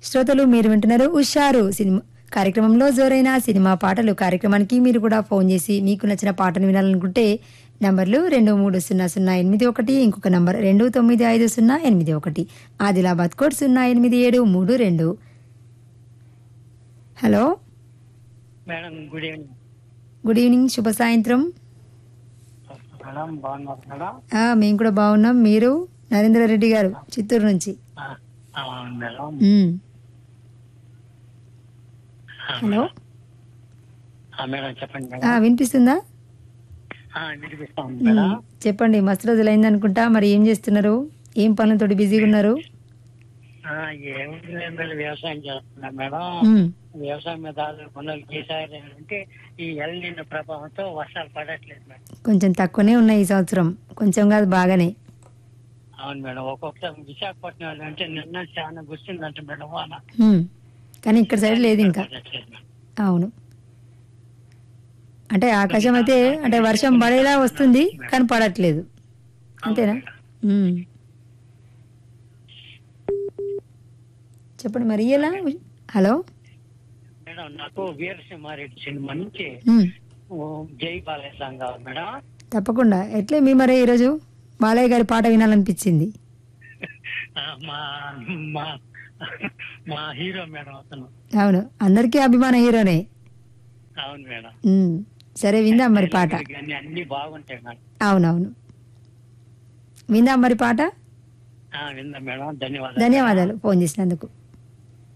శ్రోతలు మీరు వింటున్నారు ఉషారు సినిమా కార్యక్రమంలో జోరైన సినిమా పాటలు కార్యక్రమానికి మీరు కూడా ఫోన్ చేసి మీకు నచ్చిన పాటను వినాలనుకుంటే నంబర్లు రెండు మూడు సున్నా సున్నా ఎనిమిది ఒకటి ఇంకొక నంబర్ రెండు తొమ్మిది ఐదు సున్నా ఎనిమిది ఒకటి ఆదిలాబాద్ కోడ్ సున్నా ఎనిమిది ఏడు మూడు రెండు hello madam good evening good evening శుభ సాయంత్రం మేడం బాగున్నారు మేడం ఆ, మేము కూడా బాగున్నాం మీరు నరేంద్ర రెడ్డి గారు చిత్తూరు నుంచి ఆ, అవును మేడం మ్. హలో ఆ, మేడం చెప్పండి ఆ, మేడం వినిపిస్తుందా ఆ, వినిపిస్తాం మ్, మేడం చెప్పండి మస్తు రోజులు అయిందనుకుంటా మరి ఏం చేస్తున్నారు ఏం పనులతోటి బిజీగా ఉన్నారు ఆ, ఏమిటి లేదు మేడం వ్యవసాయం చేస్తున్నాం మేడం మ్, వ్యవసాయం మీద పనులు చేశారు అంటే ఈ ఎల్లిన ప్రభావంతో వర్షాలు పడట్లేదు మేడం కొంచెం తక్కువనే ఉన్నాయి ఈ సంవత్సరం కొంచెం కాదు బాగానే అవును మేడం ఒక్కొక్కసారి విశాఖపట్నం అంటే నిన్న చాలా గుర్తుందంట మేడం వాన మ్, కానీ ఇక్కడ సైడ్ లేదు ఇంకా పడట్లేదు మేడం. అవును అంటే ఆకాశం అయితే అంటే వర్షం పడేలా వస్తుంది కానీ పడట్లేదు అంతేనా మ్. చెప్పండి మరి ఎలా హలో మేడం నాకు వీరసింహారెడ్డి సినిమా నుంచి మ్, ఓ, జై బాలయ్య సాంగ్ కావాలి మేడం తప్పకుండా ఎట్లే మీ మరి ఈరోజు బాలయ్య గారి పాట వినాలనిపించింది ఆ, మా మా మా హీరో మేడం అతను అవును అందరికీ అభిమాన హీరోనే అవును మేడం మ్, సరే విందాం మరి పాట కానీ అన్ని బాగుంటాయి మేడం అవునవును విందాం మరి పాట ఆ, విందాం మేడం ధన్యవాదాలు ధన్యవాదాలు ఫోన్ చేసినందుకు